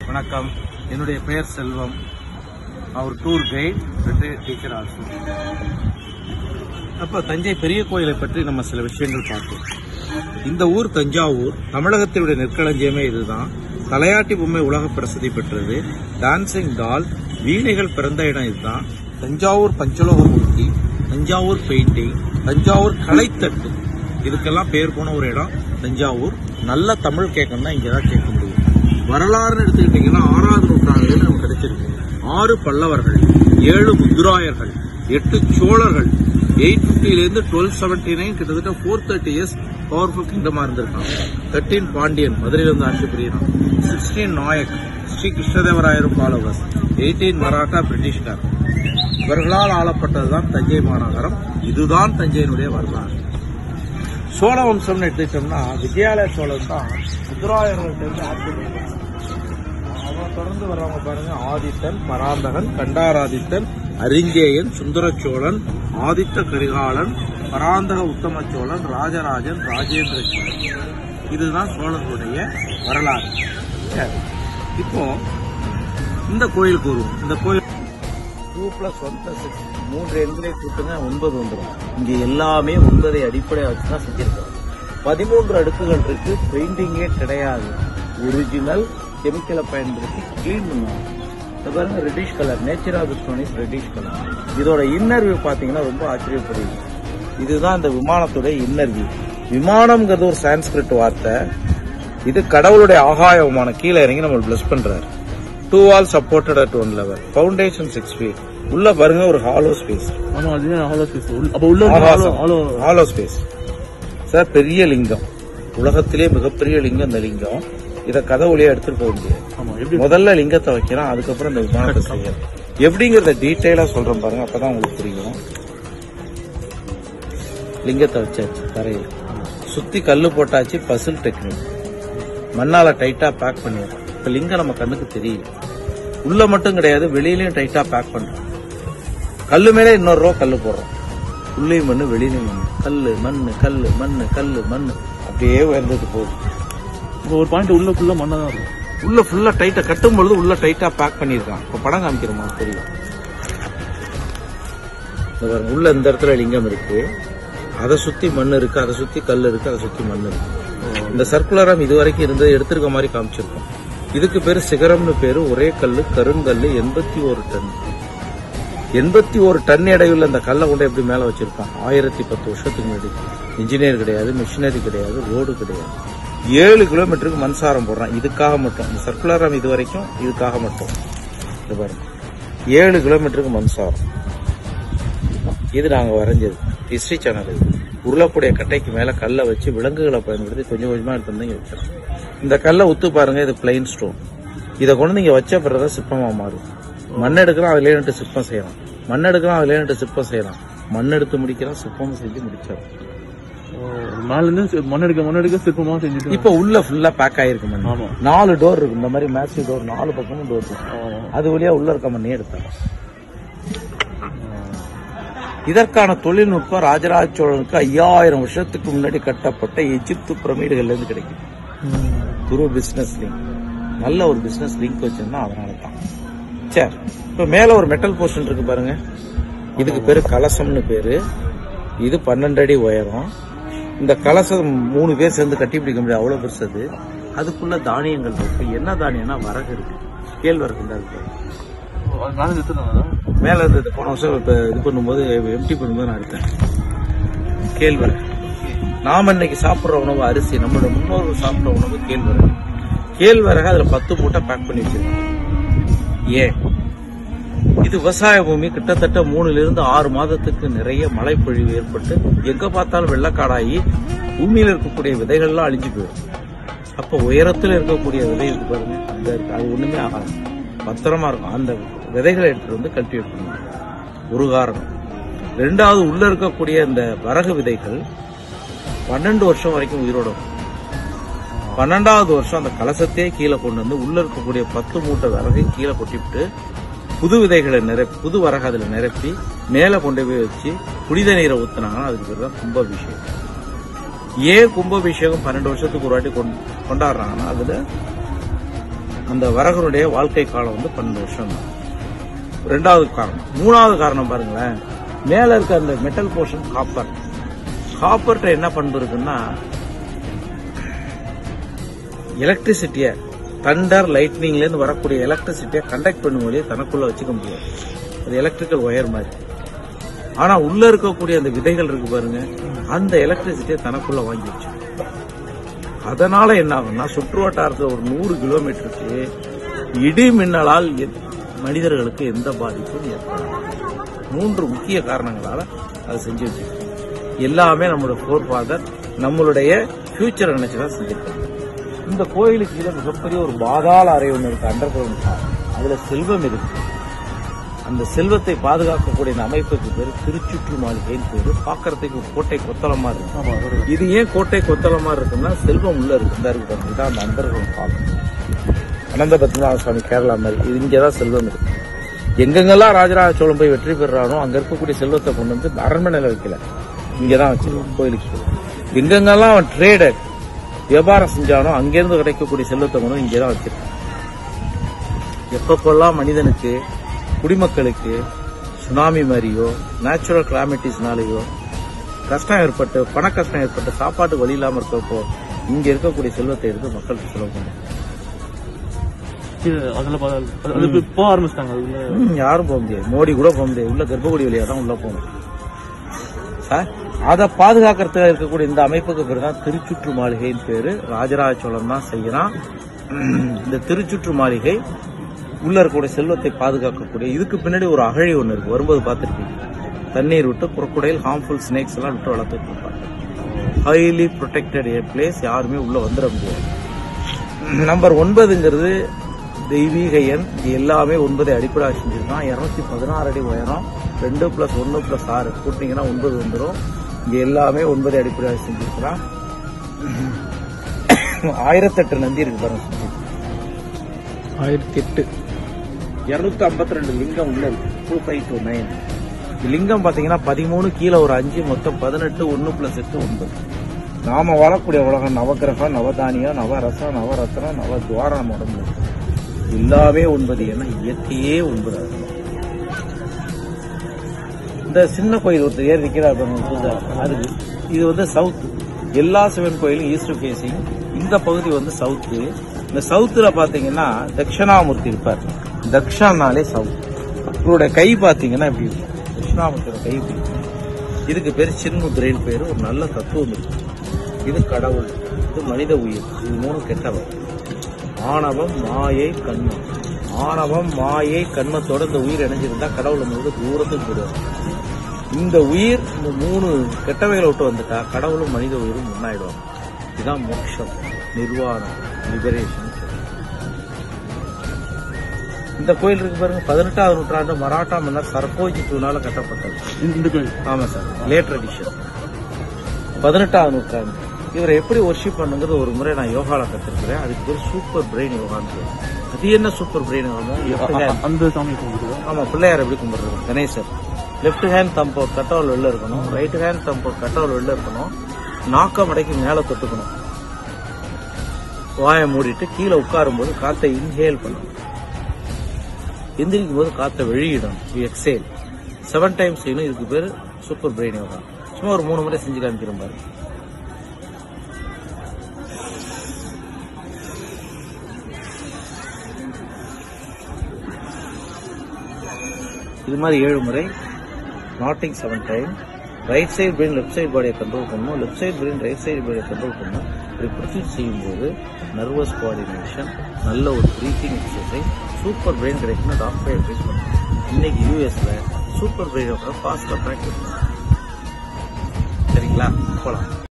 வணக்கம் என்னுடைய பெயர் செல்வம் அவர் tour guide retired teacher also அப்ப தஞ்சை பெரிய கோயிலை பற்றி நம்ம சில விஷயங்கள் பார்த்தோம் இந்த ஊர் தஞ்சாவூர் தமிழகத்தினுடைய நெற்களஞ்சியமே இதுதான் தலையாட்டி பொம்மை உலக பிரசித்தி பெற்றது டான்சிங் டால் வீணைகள் பிறந்த இடம் இதுதான் தஞ்சாவூர் பஞ்சலோகமூர்த்தி தஞ்சாவூர் பெயிண்டிங் தஞ்சாவூர் கலைத்தட்டு இதுக்கெல்லாம் பேர் போன ஒரு இடம் தஞ்சாவூர் நல்ல தமிழ் கேட்கணும்னா இங்கே தான் கேட்க முடியும் வரலாறுன்னு எடுத்துக்கிட்டீங்கன்னா ஆறாவது நூற்றாண்டுல நமக்கு கிடைச்சிருக்கு ஆறு பல்லவர்கள் ஏழு முத்துராயர்கள் எட்டு சோழர்கள் எயிட் இருந்து டுவெல் செவன்டி நைன் கிட்டத்தட்ட ஃபோர் தேர்ட்டி இயர்ஸ் பவர்ஃபுல் கிங்டமா இருந்திருக்காங்க தேர்ட்டீன் பாண்டியன் மதுரையில இருந்து ஆட்சி புரியணும் சிக்ஸ்டீன் நாயக் ஸ்ரீ கிருஷ்ணதேவராயரும் ஃபாலோவர்ஸ் எயிட்டீன் மராட்டா பிரிட்டிஷ்கார் இவர்களால் ஆளப்பட்டதுதான் தஞ்சை மாநகரம் இதுதான் தஞ்சையினுடைய வரலாறு சோழ வம்சம்னு எடுத்துக்கிட்டோம்னா விஜயாலய சோழன் தான் முத்துராயர்கள்ட்ட ஆட்சி புரிந்தார். அவன் தொடர்ந்து வர்றவங்க பாருங்க ஆதித்தன் பராந்தகன் கண்டாராதித்தன் அரிஞ்சேயன் சுந்தரச்சோழன் ஆதித்த கரிகாலன் பராந்தக உத்தம சோழன் ராஜராஜன் ராஜேந்திர சோழன் இதுதான் சோழர்களுடைய வரலாறு சரி. இப்போ இந்த கோயிலுக்கு வருவோம் இந்த கோயில் two plus one plus six மூன்று எண்களை கூட்டுங்க ஒன்பது வந்துடும் இங்க எல்லாமே ஒன்பதை அடிப்படையாக வச்சு தான் செஞ்சிருக்கோம் பதிமூன்று அடுக்குகள் இருக்கு பெயிண்டிங்கே கிடையாது ஒரிஜினல் கெமிக்கலை பயன்படுத்தி கிளீன் பண்ணுவாங்க இந்த பாருங்க reddish colour nature of stone is reddish colour இதோட இன்னர் வியூ பாத்தீங்கன்னா ரொம்ப ஆச்சரியப்படுது இதுதான் இந்த விமானத்தோட இன்னர் வியூ விமானம்ங்கிறது ஒரு சான்ஸ்கிரிட் வார்த்தை இது கடவுளுடைய ஆகாய விமானம் கீழே இறங்கி நம்ம பிளஸ் பண்றாரு two wall supported at one level foundation six feet உள்ள பாருங்க ஒரு ஹாலோ ஸ்பேஸ் ஆமா அதுதான் ஹாலோ ஸ்பேஸ் அப்ப உள்ள வந்து hollow hollow hollow space sir பெரிய லிங்கம் உலகத்திலே மிகப்பெரிய லிங்கம் இந்த லிங்கம் இத கதை வழியா எடுத்துட்டு போக முடியாது ஆமா எப்படி முதல்ல லிங்கத்தை வைக்கிறோம் அதுக்கப்புறம் இந்த விமானத்தை செய்யணும் எப்படிங்கறத டீட்டெயிலா சொல்றேன் பாருங்க அப்பதான் உங்களுக்கு புரியும் லிங்கத்தை வச்சாச்சு தரையில் சுத்தி கல்லு போட்டாச்சு பசில் டெக்னிக் மண்ணால டைட்டா பேக் பண்ணிடுறோம் இப்ப லிங்கம் நம்ம கண்ணுக்கு தெரியுது உள்ள மட்டும் கிடையாது வெளியிலயும் டைட்டா பேக் பண்றோம் கல்லு மேல இன்னொரு ரோ கல்லு போடுறோம் உள்ளேயும் மண்ணு வெளியிலயும் மண்ணு கல்லு மண்ணு கல்லு மண்ணு கல்லு மண்ணு அப்படியே உயர்ந்துட்டு போகுது இப்போ ஒரு பாயிண்ட் உள்ள ஃபுல்லா மண்ணா தான் இருக்கும் உள்ள ஃபுல்லா டைட்டா கட்டும் பொழுது உள்ள டைட்டா பேக் பண்ணிருக்கான் இப்ப படம் காமிக்கிறோமா தெரியும் இந்த பாருங்க, உள்ள இந்த இடத்துல லிங்கம் இருக்கு அதை சுத்தி மண் இருக்கு அதை சுத்தி கல் இருக்கு அதை சுத்தி மண் இருக்கு இந்த சர்க்குலரம் இது வரைக்கும் இருந்தது எடுத்திருக்க மாதிரி காமிச்சிருக்கோம் இதுக்கு பேரு சிகரம்னு பேரு ஒரே கல்லு கருங்கல்லு எண்பத்தி ஒரு டன் எண்பத்தி ஒரு டன் எடையுள்ள அந்த கல்லை கொண்டு எப்படி மேல வச்சிருக்கான் ஆயிரத்தி பத்து வருஷத்துக்கு முன்னாடி இன்ஜினியர் கிடையாது மிஷினரி கிடையாது ரோடு கிடையாது ஏழு கிலோமீட்டருக்கு மண்சாரம் போடுறான் இதுக்காக மட்டும் இந்த சர்க்குலரம் இது வரைக்கும் இதுக்காக மட்டும் இது பாருங்க ஏழு கிலோமீட்டருக்கு மண்சாரம் இது நாங்க வரைஞ்சது ஹிஸ்டரி சேனல் இது உருளக்கூடிய கட்டைக்கு மேல கல்லை வச்சு விலங்குகளை பயன்படுத்தி கொஞ்சம் கொஞ்சமா எடுத்து வந்து இங்க வச்சிருக்கோம் இந்த கல்லை உத்து பாருங்க இது பிளைன் ஸ்டோன் இதை கொண்டு இங்க வச்ச பிறகுதான் சிற்பமா மாறும் மண் எடுக்கிறோம் அதுல நின்று சிற்பம் செய்யலாம் மண் எடுக்கிறோம் அதுல நின்று சிற்பம் செய்யலாம் மண் எடுத்து முடிக்கிறோம் சிற்பம் செஞ்சு முடிக்கிறோம் மேல இருந்து மண் எடுக்க மண் எடுக்க சிற்பமா செஞ்சுட்டு இப்ப உள்ள ஃபுல்லா பேக் ஆயிருக்கு மண் ஆமா நாலு டோர் இருக்கு இந்த மாதிரி மேசிவ் டோர் நாலு பக்கமும் டோர் இருக்கு ஆமா. அது வழியா உள்ள இருக்க மண்ணே எடுத்தாங்க இதற்கான தொழில்நுட்பம் ராஜராஜ சோழனுக்கு ஐயாயிரம் வருஷத்துக்கு முன்னாடி கட்டப்பட்ட எகிப்து பிரமிடுகள்ல இருந்து கிடைக்கும் குரு பிசினஸ் லிங்க் நல்ல ஒரு பிசினஸ் லிங்க் வச்சிருந்தா அதனால தான் சரி இப்ப மேல ஒரு மெட்டல் போர்ஷன் இருக்கு பாருங்க இதுக்கு பேரு கலசம்னு பேரு இது பன்னெண்டு அடி உயரம் இந்த கலசம் மூணு பேர் சேர்ந்து கட்டி பிடிக்க முடியாது அவ்வளவு பெருசு அது அதுக்குள்ள தானியங்கள் இருக்கு என்ன தானியம்னா வரகு இருக்கு கேழ்வரகு இந்த இருக்கு அது மேல நிறுத்தினாங்க மேல இருந்தது போன வருஷம் இப்ப இது பண்ணும்போது எம்டி பண்ணும்போது நான் எடுத்தேன் கேழ்வரகு நாம இன்னைக்கு சாப்பிடுற உணவு அரிசி நம்மளோட முன்னோர்கள் சாப்பிடுற உணவு கேழ்வரகு கேழ்வரகு அதுல பத்து மூட்டை பேக் பண்ணி வச்சிருக்கோம் ஏன் இது விவசாய பூமி கிட்டத்தட்ட மூணுல இருந்து ஆறு மாதத்துக்கு நிறைய மழைப்பொழிவு ஏற்பட்டு எங்க பார்த்தாலும் வெள்ளக்காடாகி பூமியில இருக்கக்கூடிய விதைகள்லாம் அழிஞ்சு போயிடும் அப்ப உயரத்துல இருக்கக்கூடிய விதை இருக்கு பாருங்க அந்த இருக்கு அது ஒண்ணுமே ஆகாது பத்திரமா இருக்கும் அந்த விதைகளை எடுத்துட்டு வந்து கல்டிவேட் பண்ணுவாங்க ஒரு காரணம் ரெண்டாவது உள்ள இருக்கக்கூடிய இந்த வரகு விதைகள் பன்னெண்டு வருஷம் வரைக்கும் உயிரோட இருக்கும். பன்னெண்டாவது வருஷம் அந்த கலசத்தையே கீழே கொண்டு வந்து உள்ள இருக்கக்கூடிய பத்து மூட்டை வரகையும் கீழே கொட்டிவிட்டு புது விதைகளை நிரப்பி புது வரகு அதுல நிரப்பி மேல கொண்டு போய் வச்சு புனித நீரை ஊத்துனாங்கன்னா அதுக்கு பேர் தான் கும்பாபிஷேகம் ஏன் கும்பாபிஷேகம் பன்னெண்டு வருஷத்துக்கு ஒரு வாட்டி கொண்டு- கொண்டாடுறாங்கன்னா அதுல அந்த வரகனுடைய வாழ்க்கை காலம் வந்து பன்னெண்டு வருஷம் தான் ரெண்டாவது காரணம் மூணாவது காரணம் பாருங்களேன் மேல இருக்க அந்த மெட்டல் போர்ஷன் காப்பர் காப்பர்கிட்ட என்ன பண்பு இருக்குன்னா எலக்ட்ரிசிட்டியை தண்டர் லைட்னிங்ல இருந்து வரக்கூடிய எலக்ட்ரிசிட்டியை கண்டக்ட் பண்ணும்போதே தனக்குள்ள வச்சுக்க முடியாது அது எலக்ட்ரிக்கல் ஒயர் மாதிரி ஆனா உள்ள இருக்கக்கூடிய அந்த விதைகள் இருக்கு பாருங்க அந்த எலக்ட்ரிசிட்டியை தனக்குள்ள வாங்கி வச்சு அதனால என்ன ஆகும்னா சுற்று வட்டாரத்தில் ஒரு நூறு கிலோமீட்டருக்கு இடி மின்னலால் எ- மனிதர்களுக்கு எந்த பாதிப்பும் ஏற்படாது மூன்று முக்கிய காரணங்களால அதை செஞ்சு வச்சிருக்கோம் எல்லாமே நம்மளோட ஃபோர் ஃபாதர் நம்மளுடைய ஃபியூச்சர் நினைச்சுதான் செஞ்சிருக்காங்க இந்த கோயிலுக்கு கீழே மிகப்பெரிய ஒரு பாதாள அறை ஒன்று இருக்கு அண்டர் கிரவுண்ட் அதுல செல்வம் இருக்கு அந்த செல்வத்தை பாதுகாக்கக்கூடிய இந்த அமைப்புக்கு பேரு திருச்சுற்று மாளிகைன்னு பேரு பாக்குறதுக்கு ஒரு கோட்டை கொத்தளமா இருக்கு ஆமா ஒரு இது ஏன் கோட்டை கொத்தளமா இருக்குன்னா செல்வம் உள்ள இருக்கு இந்த இருக்கு பாருங்க. இதான் அந்த அண்டர் கிரவுண்ட் பார்க்கணும் அனந்த பத்மநாப சுவாமி கேரளா மாதிரி இது இங்கதான் செல்வம் இருக்கு எங்கெங்கெல்லாம் ராஜராஜ சோழன் போய் வெற்றி பெறானோ அங்க இருக்கக்கூடிய செல்வத்தை கொண்டு வந்து அரண்மனையில வைக்கல இங்கதான் வச்சிருக்கான் கோயிலுக்கு எங்கெங்கெல்லாம் அவன் ட்ரேடர் வியாபாரம் செஞ்சானோ அங்கிருந்து கிடைக்கக்கூடிய செல்வத்தை கொண்டு வந்து இங்கதான் வச்சிருக்கான் எப்பப்பெல்லாம் மனிதனுக்கு குடிமக்களுக்கு சுனாமி மாதிரியோ நேச்சுரல் கிளாமிட்டிஸ்னாலேயோ கஷ்டம் ஏற்பட்டு பண கஷ்டம் ஏற்பட்டு சாப்பாட்டு வழி இல்லாம இருக்கப்போ இங்க இருக்கக்கூடிய செல்வத்தை எடுத்து மக்களுக்கு செலவு பண்ணுறாங்க இது அதுல பா- அது- அது இப்ப போக ஆரம்பிச்சிட்டாங்க அதுல ம், யாரும் போக முடியாது மோடி கூட போக முடியாது உள்ள கர்ப்பகுடி வழியா தான் உள்ள போகணும் சார் அதை பாதுகாக்கிறதுக்கு இருக்கக்கூடிய இந்த அமைப்புக்கு பேர் தான் திருச்சுற்று மாளிகைன்னு பேரு ராஜராஜ சோழன் தான் செய்யறான் இந்த திருச்சுற்று மாளிகை உள்ள இருக்கக்கூடிய செல்வத்தை பாதுகாக்கக்கூடிய இதுக்கு பின்னாடி ஒரு அகழி ஒன்று இருக்கு வரும்போது பார்த்துருப்பீங்க தண்ணீர் விட்டு குரக்குடையில் ஹார்ம்ஃபுல் ஸ்னேக்ஸ் எல்லாம் விட்டு வளர்த்துட்டு இருப்பாங்க ஹைலி ப்ரொடெக்டட் பிளேஸ் யாருமே உள்ள வந்துட முடியாது நம்பர் ஒன்பதுங்கிறது தெய்வீக எண் இது எல்லாமே ஒன்பதை அடிப்படையாக செஞ்சிருக்கான் இருநூத்தி பதினாறு அடி உயரம் ரெண்டு பிளஸ் ஒன்னு பிளஸ் ஆறு கூட்டிங்கன்னா ஒன்பது வந்துடும் இங்க எல்லாமே ஒன்பதை அடிப்படையாக செஞ்சிருக்கிறான் ஆயிரத்தெட்டு நந்தி இருக்கு பாருங்க சுத்தி. ஆயிரத்தி எட்டு இருநூத்தி ஐம்பத்தி ரெண்டு லிங்கம் உள்ள இருக்கு டூ ஃபைவ் டூ நைன் லிங்கம் பாத்தீங்கன்னா பதிமூணு கீழே ஒரு அஞ்சு மொத்தம் பதினெட்டு ஒன்னு பிளஸ் எட்டு ஒன்பது நாம வாழக்கூடிய உலகம் நவகிரகம் நவதானியம் நவரசம் நவரத்னம் நவ துவாரம் நம்ம உடம்புல இருக்கு. எல்லாமே ஒன்பது ஏன்னா இயற்கையே ஒன்பது அது. இந்த சின்ன கோயில் ஒருத்தர் ஏறி நிக்கிறார் பாருங்க, புதுசா. அது இது வந்து சவுத் எல்லா சிவன் கோயிலும் ஈஸ்ட் ஃபேசிங் இந்த பகுதி வந்து சவுத்து இந்த சவுத்துல பாத்தீங்கன்னா தட்சிணாமூர்த்தி இருப்பார் தக்ஷானாலே சவுத் இவருடைய கை பாத்தீங்கன்னா இப்படி இருக்கும் தட்சிணாமூர்த்தியோட கை இப்படி இருக்கும். இதுக்கு பேர் சின்முத்திரைன்னு பேரு ஒரு நல்ல தத்துவம் இருக்கு இது கடவுள் இது மனித உயிர் இது மூணு கெட்டவன் ஆணவம் மாயை கண்மம் ஆணவம் மாயை கண்மத்தோட இந்த உயிர் இணைஞ்சிருந்தா கடவுள் முழுக்க தூரத்துக்கு போயிடுவார் இந்த உயிர் இந்த மூணு கெட்டவைகளை விட்டு வந்துட்டா கடவுளும் மனித உயிரும் ஒன்னாயிடுவாங்க இதுதான் மோட்சம் நிர்வாணம் லிபரேஷன் இந்த கோயில் இருக்கு பாருங்க பதினெட்டாவது நூற்றாண்டு மராட்டா மன்னர் சர்கோஜி தூணால கட்டப்பட்டது இந்த- இந்த கோயில் ஆமா சார் லேட் ட்ரெடிஷன் பதினெட்டாவது நூற்றாண்டு இவரை எப்படி ஒர்ஷிப் பண்ணுங்கிறது ஒரு முறை நான் யோகால கத்திருக்கிறேன் அதுக்கு பேர் சூப்பர் பிரெயின் யோகான்னு பேரு. அது என்ன super brain yoga left hand அந்த சாமி கும்பிடுதா ஆமா பிள்ளையார் எப்படி கும்பிடுறது கணேசர் லெஃப்ட் ஹேண்ட் தம்போ கட்டவல் வெளில இருக்கணும் ரைட் ஹேண்ட் தம்போ கட்டவல் வெளில இருக்கணும் நாக்க மடைக்கு மேல தொட்டுக்கணும் வாயை மூடிட்டு கீழே உட்காரும் போது காத்தை இன்ஹேல் பண்ணணும் எந்திரிக்கும் போது காத்தை வெளியிடணும் எக்ஸேல் செவன் டைம்ஸ் செய்யணும் இதுக்கு பேர் சூப்பர் பிரெயின் யோகா சும்மா ஒரு மூணு முறை செஞ்சு காமிக்கிறேன் பாரு இது மாதிரி ஏழு முறை நாட்டிங் seven time right side brain left side பாடியை கண்ட்ரோல் பண்ணணும் left side brain right side பாடியை கண்ட்ரோல் பண்ணணும் இப்படி ப்ரொசீட் செய்யும்போது நர்வஸ் கோஆர்டினேஷன் நல்ல ஒரு ப்ரீத்திங் எக்ஸசைஸ் சூப்பர் பிரெயின் கிடைக்குன்னு டாக்டர் அட்வைஸ் பண்ணுறாங்க இன்னைக்கு யூஎஸ்ல சூப்பர் பிரெயின் ஃபாஸ்ட்டாக ப்ராக்டிஸ் பண்ணுறாங்க சரிங்களா போகலாம்